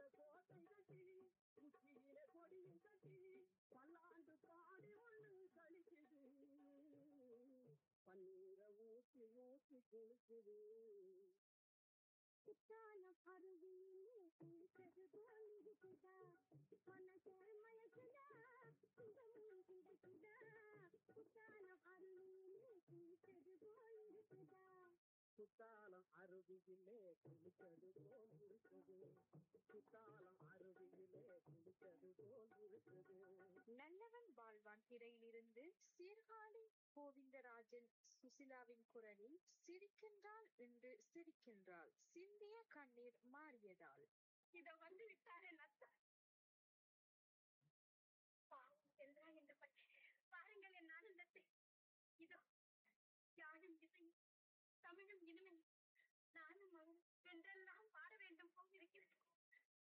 கோட்டை கட்டி உச்சியிலே கொடியும் கட்டி பல்லாண்டு பாடி ஒண்ணு கழிக்குது பன்னீரை ஊற்றி ஊற்றி குளிக்குது குற்றாலம் அருவியிலே குளித்தது போல் இருக்குதா மனசே மயக்குதா சுகமும் கிடைக்குதா குற்றாலம் அருவியிலே குளித்தது போல் இருக்குதா குத்தாலம் அருவியிலே குளித்தது போல் இருக்குது குத்தாலம் அருவியிலே குளித்தது போல் இருக்குது நல்லவன் வாழ்வான் திரையிலிருந்து சீர்காழி கோவிந்தராஜன் சுசிலாவின் குரலில் சிரிக்கின்றாள் என்று சிரிக்கின்றாள் சிந்திய கண்ணீர் மாறியதால் இத வந்து விட்டாரே நத்த